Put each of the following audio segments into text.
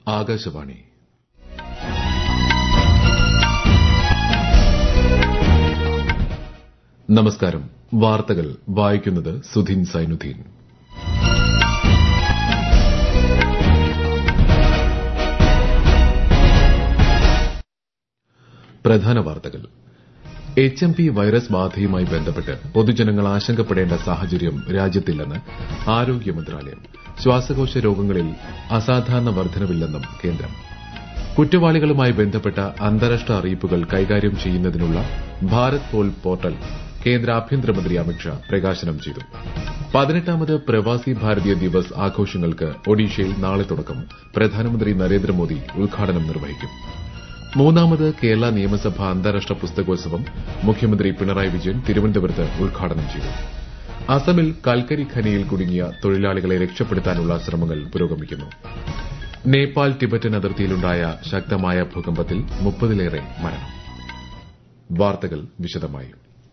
ആകാശവാണി നമസ്കാരം വാർത്തകൾ വായിക്കുന്നത് സുധീൻ സൈനുദ്ദീൻ പ്രധാന വാർത്തകൾ എച്ച് എം പി വൈറസ് ബാധയുമായി ബന്ധപ്പെട്ട് പൊതുജനങ്ങൾ ആശങ്കപ്പെടേണ്ട സാഹചര്യം രാജ്യത്തില്ലെന്ന് ആരോഗ്യ മന്ത്രാലയം ശ്വാസകോശ രോഗങ്ങളിൽ അസാധാരണ വർധനവില്ലെന്നും കേന്ദ്രം കുറ്റവാളികളുമായി ബന്ധപ്പെട്ട അന്താരാഷ്ട്ര അറിയിപ്പുകൾ കൈകാര്യം ചെയ്യുന്നതിനുള്ള ഭാരത് പോൾ പോർട്ടൽ കേന്ദ്ര ആഭ്യന്തരമന്ത്രി അമിത്ഷാ പ്രകാശനം ചെയ്തു പതിനെട്ടാമത് പ്രവാസി ഭാരതീയ ദിവസ് ആഘോഷങ്ങൾക്ക് ഒഡീഷയിൽ നാളെ തുടക്കം പ്രധാനമന്ത്രി നരേന്ദ്രമോദി ഉദ്ഘാടനം നിർവഹിക്കും മൂന്നാമത് കേരള നിയമസഭ അന്താരാഷ്ട്ര പുസ്തകോത്സവം മുഖ്യമന്ത്രി പിണറായി വിജയൻ തിരുവനന്തപുരത്ത് ഉദ്ഘാടനം ചെയ്തു അസമിൽ കൽക്കരി ഖനിയിൽ കുടുങ്ങിയ തൊഴിലാളികളെ രക്ഷപ്പെടുത്താനുള്ള ശ്രമങ്ങൾ പുരോഗമിക്കുന്നു നേപ്പാൾ ടിബറ്റൻ അതിർത്തിയിലുണ്ടായ ശക്തമായ ഭൂകമ്പത്തിൽ മുപ്പതിലേറെ മരണം വാർത്തകൾ വിശദമായി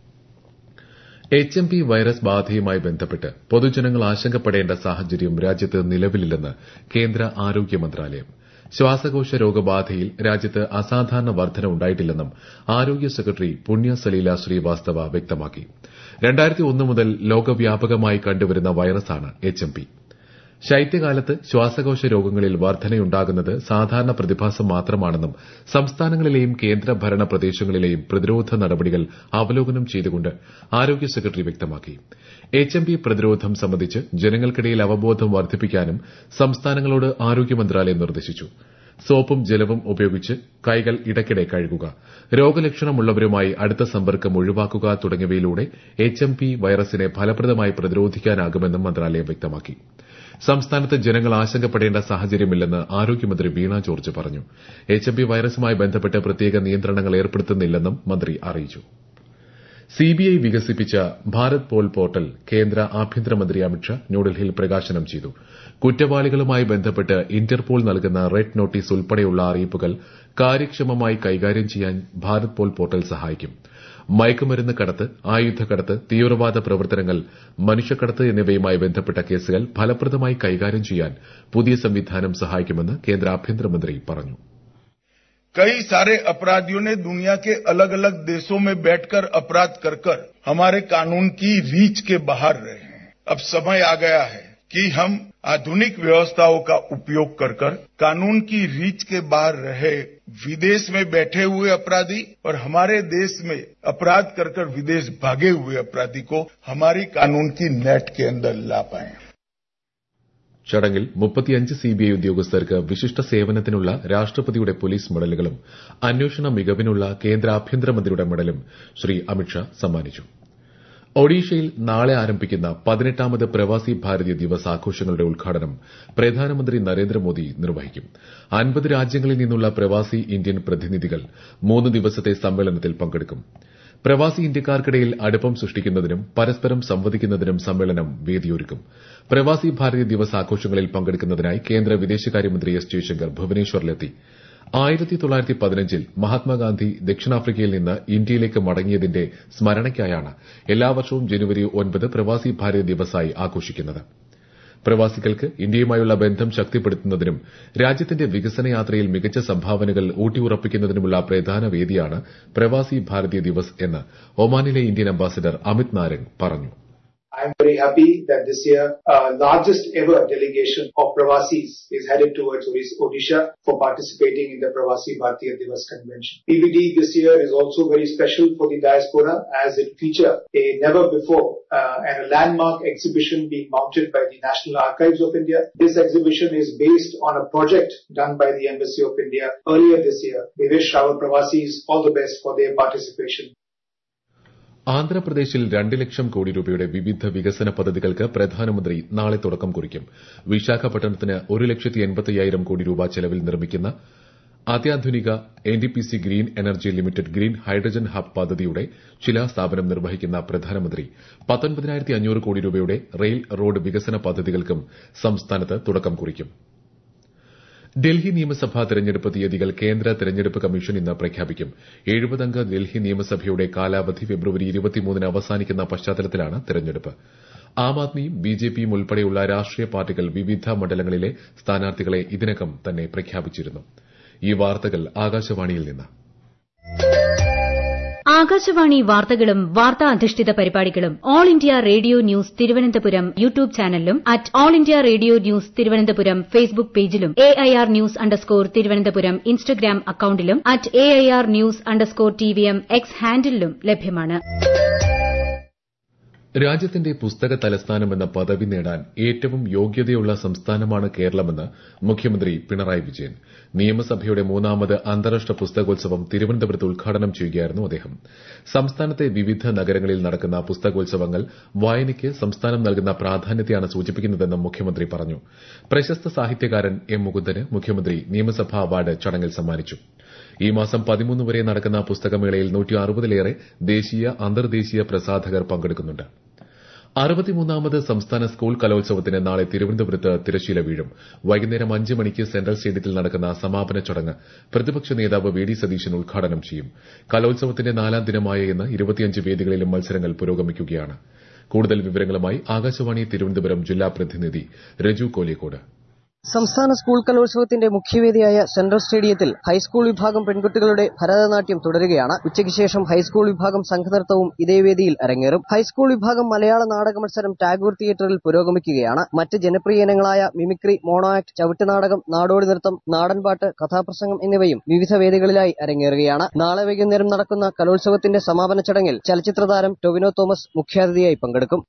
എച്ച് എം പി വൈറസ് ബാധയുമായി ബന്ധപ്പെട്ട് പൊതുജനങ്ങൾ ആശങ്കപ്പെടേണ്ട സാഹചര്യം രാജ്യത്ത് നിലവിലില്ലെന്ന് കേന്ദ്ര ആരോഗ്യ മന്ത്രാലയം ശ്വാസകോശ രോഗബാധയിൽ രാജ്യത്ത് അസാധാരണ വർധന ഉണ്ടായിട്ടില്ലെന്നും ആരോഗ്യ സെക്രട്ടറി പുണ്യ സലീല ശ്രീവാസ്തവ വ്യക്തമാക്കി രണ്ടായിരത്തി ഒന്ന് മുതൽ ലോകവ്യാപകമായി കണ്ടുവരുന്ന വൈറസാണ് എച്ച് എം പി ശൈത്യകാലത്ത് ശ്വാസകോശ രോഗങ്ങളിൽ വർധനയുണ്ടാകുന്നത് സാധാരണ പ്രതിഭാസം മാത്രമാണെന്നും സംസ്ഥാനങ്ങളിലെയും കേന്ദ്രഭരണ പ്രദേശങ്ങളിലെയും പ്രതിരോധ നടപടികൾ അവലോകനം ചെയ്തുകൊണ്ട് ആരോഗ്യ സെക്രട്ടറി വ്യക്തമാക്കി എച്ച് എം പി പ്രതിരോധം സംബന്ധിച്ച് ജനങ്ങൾക്കിടയിൽ അവബോധം വർദ്ധിപ്പിക്കാനും സംസ്ഥാനങ്ങളോട് ആരോഗ്യ മന്ത്രാലയം നിർദ്ദേശിച്ചു സോപ്പും ജലവും ഉപയോഗിച്ച് കൈകൾ ഇടയ്ക്കിടെ കഴുകുക രോഗലക്ഷണമുള്ളവരുമായി അടുത്ത സമ്പർക്കം ഒഴിവാക്കുക തുടങ്ങിയവയിലൂടെ എച്ച് എം പി വൈറസിനെ ഫലപ്രദമായി പ്രതിരോധിക്കാനാകുമെന്നും മന്ത്രാലയം വ്യക്തമാക്കി സംസ്ഥാനത്ത് ജനങ്ങൾ ആശങ്കപ്പെടേണ്ട സാഹചര്യമില്ലെന്ന് ആരോഗ്യമന്ത്രി വീണ ജോർജ് പറഞ്ഞു എച്ച് എം പി വൈറസുമായി ബന്ധപ്പെട്ട് പ്രത്യേക നിയന്ത്രണങ്ങൾ ഏർപ്പെടുത്തുന്നില്ലെന്നും മന്ത്രി അറിയിച്ചു സിബിഐ വികസിപ്പിച്ച ഭാരത് പോൾ പോർട്ടൽ കേന്ദ്ര ആഭ്യന്തരമന്ത്രി അമിത്ഷാ ന്യൂഡൽഹിയിൽ പ്രകാശനം ചെയ്തു കുറ്റവാളികളുമായി ബന്ധപ്പെട്ട് ഇന്റർപോൾ നൽകുന്ന റെഡ് നോട്ടീസ് ഉൾപ്പെടെയുള്ള അറിയിപ്പുകൾ കാര്യക്ഷമമായി കൈകാര്യം ചെയ്യാൻ ഭാരത് പോൾ പോർട്ടൽ സഹായിക്കും മയക്കുമരുന്ന് കടത്ത് ആയുധക്കടത്ത് തീവ്രവാദ പ്രവർത്തനങ്ങൾ മനുഷ്യക്കടത്ത് എന്നിവയുമായി ബന്ധപ്പെട്ട കേസുകൾ ഫലപ്രദമായി കൈകാര്യം ചെയ്യാൻ പുതിയ സംവിധാനം സഹായിക്കുമെന്ന് കേന്ദ്ര ആഭ്യന്തരമന്ത്രി പറഞ്ഞു कई सारे अपराधियों ने दुनिया के अलग अलग देशों में बैठकर अपराध कर कर हमारे कानून की रीच के बाहर रहे हैं अब समय आ गया है कि हम आधुनिक व्यवस्थाओं का उपयोग कर कर कानून की रीच के बाहर रहे विदेश में बैठे हुए अपराधी और हमारे देश में अपराध कर कर विदेश भागे हुए अपराधी को हमारी कानून की नेट के अंदर ला पाए ചടങ്ങിൽ മുപ്പത്തിയഞ്ച് സിബിഐ ഉദ്യോഗസ്ഥർക്ക് വിശിഷ്ട സേവനത്തിനുള്ള രാഷ്ട്രപതിയുടെ പോലീസ് മെഡലുകളും അന്വേഷണ മികവിനുള്ള കേന്ദ്ര ആഭ്യന്തരമന്ത്രിയുടെ മെഡലും ശ്രീ അമിത്ഷാ സമ്മാനിച്ചു ഒഡീഷയിൽ നാളെ ആരംഭിക്കുന്ന പതിനെട്ടാമത് പ്രവാസി ഭാരതീയ ദിവസ് ആഘോഷങ്ങളുടെ ഉദ്ഘാടനം പ്രധാനമന്ത്രി നരേന്ദ്രമോദി നിർവഹിക്കും അൻപത് രാജ്യങ്ങളിൽ നിന്നുള്ള പ്രവാസി ഇന്ത്യൻ പ്രതിനിധികൾ മൂന്ന് ദിവസത്തെ സമ്മേളനത്തിൽ പങ്കെടുക്കും പ്രവാസി ഇന്ത്യക്കാർക്കിടയിൽ അടുപ്പം സൃഷ്ടിക്കുന്നതിനും പരസ്പരം സംവദിക്കുന്നതിനും സമ്മേളനം വേദിയൊരുക്കും പ്രവാസി ഭാരതീയ ദിവസ് ആഘോഷങ്ങളിൽ പങ്കെടുക്കുന്നതിനായി കേന്ദ്ര വിദേശകാര്യമന്ത്രി എസ് ജയശങ്കർ ഭുവനേശ്വറിലെത്തി ആയിരത്തി തൊള്ളായിരത്തി പതിനഞ്ചിൽ മഹാത്മാഗാന്ധി ദക്ഷിണാഫ്രിക്കയിൽ നിന്ന് ഇന്ത്യയിലേക്ക് മടങ്ങിയതിന്റെ സ്മരണയ്ക്കായാണ് എല്ലാ വർഷവും ജനുവരി ഒൻപത് പ്രവാസി ഭാരതീയ ദിവസായി ആഘോഷിക്കുന്നത് പ്രവാസികൾക്ക് ഇന്ത്യയുമായുള്ള ബന്ധം ശക്തിപ്പെടുത്തുന്നതിനും രാജ്യത്തിന്റെ വികസന യാത്രയിൽ മികച്ച സംഭാവനകൾ ഊട്ടിയുറപ്പിക്കുന്നതിനുമുള്ള പ്രധാന വേദിയാണ് പ്രവാസി ഭാരതീയ ദിവസ് എന്ന് ഒമാനിലെ ഇന്ത്യൻ അംബാസിഡർ അമിത് നാരംഗ് പറഞ്ഞു I'm very happy that this year, uh, largest ever delegation of Pravasis is headed towards Odisha for participating in the Pravasi Bharatiya Divas Convention. PBD this year is also very special for the diaspora as it features a never before uh, and a landmark exhibition being mounted by the National Archives of India. This exhibition is based on a project done by the Embassy of India earlier this year. We wish our Pravasis all the best for their participation. ആന്ധ്രാപ്രദേശിൽ രണ്ട് ലക്ഷം കോടി രൂപയുടെ വിവിധ വികസന പദ്ധതികൾക്ക് പ്രധാനമന്ത്രി നാളെ തുടക്കം കുറിക്കും വിശാഖപട്ടണത്തിന് ഒരു ലക്ഷത്തി എൺപത്തയ്യായിരം കോടി രൂപ ചെലവിൽ നിർമ്മിക്കുന്ന അത്യാധുനിക NTPC green energy limited green hydrogen hub പദ്ധതിയുടെ ശിലാസ്ഥാപനം നിർവഹിക്കുന്ന പ്രധാനമന്ത്രി പത്തൊൻപതിനായിരത്തി അഞ്ഞൂറ് കോടി രൂപയുടെ റെയിൽ റോഡ് വികസന പദ്ധതികൾക്കും സംസ്ഥാനത്ത് തുടക്കം കുറിക്കും ഡൽഹി നിയമസഭാ തെരഞ്ഞെടുപ്പ് തീയതികൾ കേന്ദ്ര തെരഞ്ഞെടുപ്പ് കമ്മീഷൻ ഇന്ന് പ്രഖ്യാപിക്കും എഴുപതംഗ ഡൽഹി നിയമസഭയുടെ കാലാവധി ഫെബ്രുവരി ഇരുപത്തിമൂന്നിന് അവസാനിക്കുന്ന പശ്ചാത്തലത്തിലാണ് തെരഞ്ഞെടുപ്പ് ആം ആദ്മിയും ബിജെപിയും ഉൾപ്പെടെയുള്ള രാഷ്ട്രീയ പാർട്ടികൾ വിവിധ മണ്ഡലങ്ങളിലെ സ്ഥാനാർത്ഥികളെ ഇതിനകം തന്നെ പ്രഖ്യാപിച്ചിരുന്നു ഈ വാർത്തകൾ ആകാശവാണിയിൽ നിന്ന് ആകാശവാണി വാർത്തകളും വാർത്താ അധിഷ്ഠിത പരിപാടികളും all India radio news Thiruvananthapuram YouTube ചാനലിലും at all India radio news Thiruvananthapuram Facebook പേജിലും A I R news underscore Thiruvananthapuram Instagram അക്കൌണ്ടിലും at A I R news underscore T V M X ഹാൻഡിലും ലഭ്യമാണ് രാജ്യത്തിന്റെ പുസ്തക തലസ്ഥാനമെന്ന പദവി നേടാൻ ഏറ്റവും യോഗ്യതയുള്ള സംസ്ഥാനമാണ് കേരളമെന്ന് മുഖ്യമന്ത്രി പിണറായി വിജയൻ നിയമസഭയുടെ മൂന്നാമത് അന്താരാഷ്ട്ര പുസ്തകോത്സവം തിരുവനന്തപുരത്ത് ഉദ്ഘാടനം ചെയ്യുകയായിരുന്നു അദ്ദേഹം സംസ്ഥാനത്തെ വിവിധ നഗരങ്ങളിൽ നടക്കുന്ന പുസ്തകോത്സവങ്ങൾ വായനയ്ക്ക് സംസ്ഥാനം നൽകുന്ന പ്രാധാന്യത്തെയാണ് സൂചിപ്പിക്കുന്നതെന്നും മുഖ്യമന്ത്രി പറഞ്ഞു പ്രശസ്ത സാഹിത്യകാരൻ എം മുകുന്ദന് മുഖ്യമന്ത്രി നിയമസഭാ അവാർഡ് ചടങ്ങിൽ സമ്മാനിച്ചു ഈ മാസം പതിമൂന്ന് വരെ നടക്കുന്ന പുസ്തകമേളയിൽ നൂറ്റി അറുപതിലേറെ ദേശീയ അന്തർദേശീയ പ്രസാധകർ പങ്കെടുക്കുന്നുണ്ട് അറുപത്തിമൂന്നാമത് സംസ്ഥാന സ്കൂൾ കലോത്സവത്തിന് നാളെ തിരുവനന്തപുരത്ത് തിരശ്ശീല വീഴും വൈകുന്നേരം അഞ്ച് മണിക്ക് സെൻട്രൽ സ്റ്റേഡിയത്തിൽ നടക്കുന്ന സമാപന ചടങ്ങ് പ്രതിപക്ഷ നേതാവ് വി ഡി സതീശൻ ഉദ്ഘാടനം ചെയ്യും കലോത്സവത്തിന്റെ നാലാം ദിനമായ ഇന്ന് ഇരുപത്തിയഞ്ച് വേദികളിലും മത്സരങ്ങൾ പുരോഗമിക്കുകയാണ് കൂടുതൽ വിവരങ്ങളുമായി ആകാശവാണി തിരുവനന്തപുരം ജില്ലാ പ്രതിനിധി രജു കോലിക്കോട് സംസ്ഥാന സ്കൂൾ കലോത്സവത്തിന്റെ മുഖ്യവേദിയായ സെൻട്രൽ സ്റ്റേഡിയത്തിൽ ഹൈസ്കൂൾ വിഭാഗം പെൺകുട്ടികളുടെ ഭരതനാട്യം തുടരുകയാണ് ഉച്ചയ്ക്ക് ശേഷം ഹൈസ്കൂൾ വിഭാഗം സംഘനൃത്തവും ഇതേ വേദിയിൽ അരങ്ങേറും ഹൈസ്കൂൾ വിഭാഗം മലയാള നാടക മത്സരം ടാഗോർ തിയേറ്ററിൽ പുരോഗമിക്കുകയാണ് മറ്റ് ജനപ്രിയ ഇനങ്ങളായ മിമിക്രി മോണോ ആക്ട് ചവിട്ടുനാടകം നാടോടി നൃത്തം നാടൻപാട്ട് കഥാപ്രസംഗം എന്നിവയും വിവിധ വേദികളിലായി അരങ്ങേറുകയാണ് നാളെ വൈകുന്നേരം നടക്കുന്ന കലോത്സവത്തിന്റെ സമാപന ചടങ്ങിൽ ചലച്ചിത്രതാരം ടൊവിനോ തോമസ് മുഖ്യാതിഥിയായി പങ്കെടുക്കും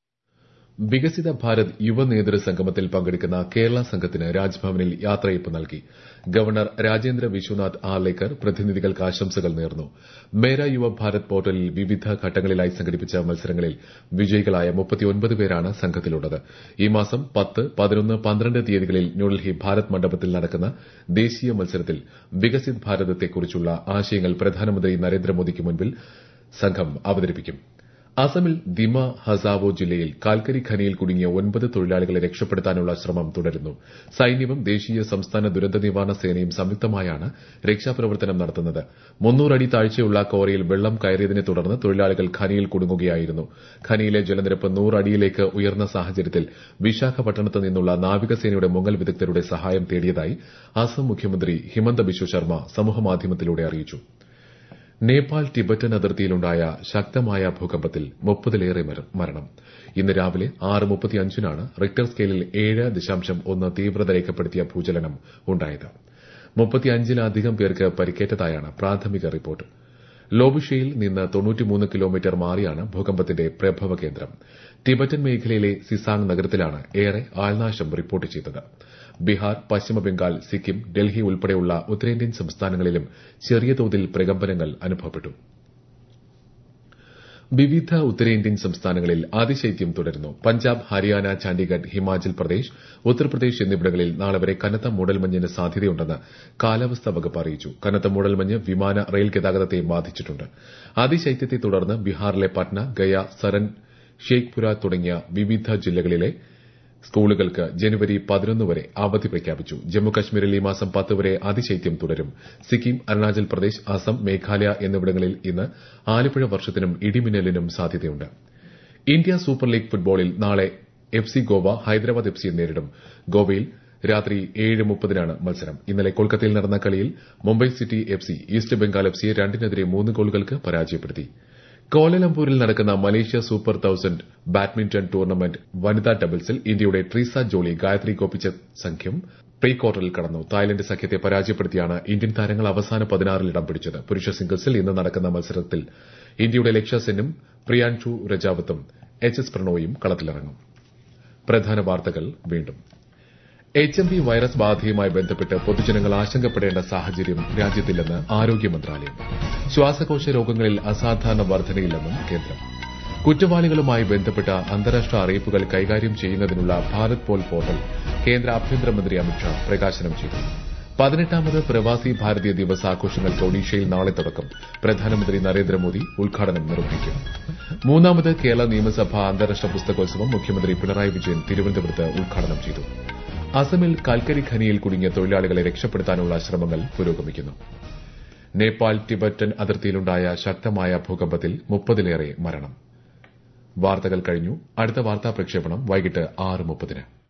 വികസിത ഭാരത് യുവ നേതൃ സംഗമത്തിൽ പങ്കെടുക്കുന്ന കേരള സംഘത്തിന് രാജ്ഭവനിൽ യാത്രയയപ്പ് നൽകി ഗവർണർ രാജേന്ദ്ര വിശ്വനാഥ് ആർലേക്കർ പ്രതിനിധികൾക്ക് ആശംസകൾ നേർന്നു മേര യുവ ഭാരത് പോർട്ടലിൽ വിവിധ ഘട്ടങ്ങളിലായി സംഘടിപ്പിച്ച മത്സരങ്ങളിൽ വിജയികളായ മുപ്പത്തിയൊൻപത് പേരാണ് സംഘത്തിലുള്ളത് ഈ മാസം പത്ത് പതിനൊന്ന് പന്ത്രണ്ട് തീയതികളിൽ ന്യൂഡൽഹി ഭാരത് മണ്ഡപത്തിൽ നടക്കുന്ന ദേശീയ മത്സരത്തിൽ വികസിത് ഭാരതത്തെക്കുറിച്ചുള്ള ആശയങ്ങൾ പ്രധാനമന്ത്രി നരേന്ദ്രമോദിക്ക് മുൻപിൽ സംഘം അവതരിപ്പിക്കും അസമിൽ ദിമ ഹസാവോ ജില്ലയിൽ കാൽക്കരി ഖനിയിൽ കുടുങ്ങിയ ഒൻപത് തൊഴിലാളികളെ രക്ഷപ്പെടുത്താനുള്ള ശ്രമം തുടരുന്നു സൈന്യവും ദേശീയ സംസ്ഥാന ദുരന്ത നിവാരണ സേനയും സംയുക്തമായാണ് രക്ഷാപ്രവർത്തനം നടത്തുന്നത് മുന്നൂറടി താഴ്ചയുള്ള കോറയിൽ വെള്ളം കയറിയതിനെ തുടർന്ന് തൊഴിലാളികൾ ഖനിയിൽ കുടുങ്ങുകയായിരുന്നു ഖനിയിലെ ജലനിരപ്പ് നൂറടിയിലേക്ക് ഉയർന്ന സാഹചര്യത്തിൽ വിശാഖപട്ടണത്ത് നിന്നുള്ള നാവികസേനയുടെ മുങ്ങൽ വിദഗ്ധരുടെ സഹായം തേടിയതായി അസം മുഖ്യമന്ത്രി ഹിമന്ത ബിശ്വ ശർമ്മ സമൂഹമാധ്യമത്തിലൂടെ അറിയിച്ചു നേപ്പാൾ ടിബറ്റൻ അതിർത്തിയിലുണ്ടായ ശക്തമായ ഭൂകമ്പത്തിൽ മുപ്പതിലേറെ മരണം ഇന്ന് രാവിലെ ആറ് മുപ്പത്തിയഞ്ചിനാണ് റിക്ടർ സ്കെയിലിൽ ഏഴ് ദശാംശം ഒന്ന് തീവ്രത രേഖപ്പെടുത്തിയ ഭൂചലനം ഉണ്ടായത് മുപ്പത്തിയഞ്ചിലധികം പേർക്ക് പരിക്കേറ്റതായാണ് പ്രാഥമിക റിപ്പോർട്ട് ലോബുഷയിൽ നിന്ന് തൊണ്ണൂറ്റിമൂന്ന് കിലോമീറ്റർ മാറിയാണ് ഭൂകമ്പത്തിന്റെ പ്രഭവ കേന്ദ്രം ടിബറ്റൻ മേഖലയിലെ സിസാങ് നഗരത്തിലാണ് ഏറെ ആൾനാശം റിപ്പോർട്ട് ചെയ്തത് ബീഹാർ പശ്ചിമബംഗാൾ സിക്കിം ഡൽഹി ഉൾപ്പെടെയുള്ള ഉത്തരേന്ത്യൻ സംസ്ഥാനങ്ങളിലും ചെറിയ തോതിൽ പ്രകമ്പനങ്ങൾ അനുഭവപ്പെട്ടു വിവിധ ഉത്തരേന്ത്യൻ സംസ്ഥാനങ്ങളിൽ അതിശൈത്യം തുടരുന്നു പഞ്ചാബ് ഹരിയാന ചണ്ഡീഗഡ് ഹിമാചൽ പ്രദേശ് ഉത്തർപ്രദേശ് എന്നിവിടങ്ങളിൽ നാളെ വരെ കനത്ത മൂടൽമഞ്ഞിന് സാധ്യതയുണ്ടെന്ന് കാലാവസ്ഥാ വകുപ്പ് അറിയിച്ചു കനത്ത മൂടൽമഞ്ഞ് വിമാന റെയിൽ ഗതാഗതത്തെ ബാധിച്ചിട്ടുണ്ട് അതിശൈത്യത്തെ തുടർന്ന് ബീഹാറിലെ പട്ന ഗയ സരൻ ഷെയ്ഖ്പുര തുടങ്ങിയ വിവിധ ജില്ലകളിലെ സ്കൂളുകൾക്ക് ജനുവരി പതിനൊന്ന് വരെ അവധി പ്രഖ്യാപിച്ചു ജമ്മുകശ്മീരിൽ ഈ മാസം പത്ത് വരെ അതിശൈത്യം തുടരും സിക്കിം അരുണാചൽ പ്രദേശ് അസം മേഘാലയ എന്നിവിടങ്ങളിൽ ഇന്ന് ആലപ്പുഴ വർഷത്തിനും ഇടിമിന്നലിനും സാധ്യതയുണ്ട് ഇന്ത്യ സൂപ്പർ ലീഗ് ഫുട്ബോളിൽ നാളെ F C Goa Hyderabad F സിയെ നേരിടും ഗോവയിൽ രാത്രി ഏഴ് മുപ്പതിനാണ് മത്സരം ഇന്നലെ കൊൽക്കത്തയിൽ നടന്ന കളിയിൽ Mumbai city F C east Bengal F സിയെ രണ്ടിനെതിരെ മൂന്ന് ഗോളുകൾക്ക് പരാജയപ്പെടുത്തി കോലലംപൂരിൽ നടക്കുന്ന Malaysia super thousand badminton tournament വനിതാ ഡബിൾസിൽ ഇന്ത്യയുടെ ട്രീസ ജോളി ഗായത്രി ഗോപിച്ചത് സഖ്യം പ്രീ ക്വാർട്ടറിൽ കടന്നു തായ്ലന്റ് സഖ്യത്തെ പരാജയപ്പെടുത്തിയാണ് ഇന്ത്യൻ താരങ്ങൾ അവസാന പതിനാറിൽ ഇടം പിടിച്ചത് പുരുഷ സിംഗിൾസിൽ ഇന്ന് നടക്കുന്ന മത്സരത്തിൽ ഇന്ത്യയുടെ ലക്ഷ്യ സെന്നും പ്രിയാൻഷു രജാവത്തും എച്ച് എസ് പ്രണോയും കളത്തിലിറങ്ങും പ്രധാന വാർത്തകൾ വീണ്ടും എച്ച് എം പി വൈറസ് ബാധയുമായി ബന്ധപ്പെട്ട് പൊതുജനങ്ങൾ ആശങ്കപ്പെടേണ്ട സാഹചര്യം രാജ്യത്തില്ലെന്ന് ആരോഗ്യ മന്ത്രാലയം ശ്വാസകോശ രോഗങ്ങളിൽ അസാധാരണ വർധനയില്ലെന്നും കേന്ദ്രം കുറ്റവാളികളുമായി ബന്ധപ്പെട്ട അന്താരാഷ്ട്ര അറിയിപ്പുകൾ കൈകാര്യം ചെയ്യുന്നതിനുള്ള ഭാരത് പോൽ പോർട്ടൽ കേന്ദ്ര ആഭ്യന്തരമന്ത്രി അമിത്ഷാ പ്രകാശനം ചെയ്തു പതിനെട്ടാമത് പ്രവാസി ഭാരതീയ ദിവസ് ആഘോഷങ്ങൾക്ക് ഒഡീഷയിൽ നാളെ തുടക്കം പ്രധാനമന്ത്രി നരേന്ദ്രമോദി ഉദ്ഘാടനം നിർവഹിക്കും മൂന്നാമത് കേരള നിയമസഭ അന്താരാഷ്ട്ര പുസ്തകോത്സവം മുഖ്യമന്ത്രി പിണറായി വിജയൻ തിരുവനന്തപുരത്ത് ഉദ്ഘാടനം ചെയ്തു അസമിൽ കൽക്കരി ഖനിയിൽ കുടുങ്ങിയ തൊഴിലാളികളെ രക്ഷപ്പെടുത്താനുള്ള ശ്രമങ്ങൾ പുരോഗമിക്കുന്നു നേപ്പാൾ ടിബറ്റൻ അതിർത്തിയിലുണ്ടായ ശക്തമായ ഭൂകമ്പത്തിൽ മുപ്പതിലേറെ മരണം വാർത്തകൾ കഴിഞ്ഞു അടുത്ത വാർത്താ പ്രക്ഷേപണം വൈകിട്ട് ആറ് മുപ്പതിന്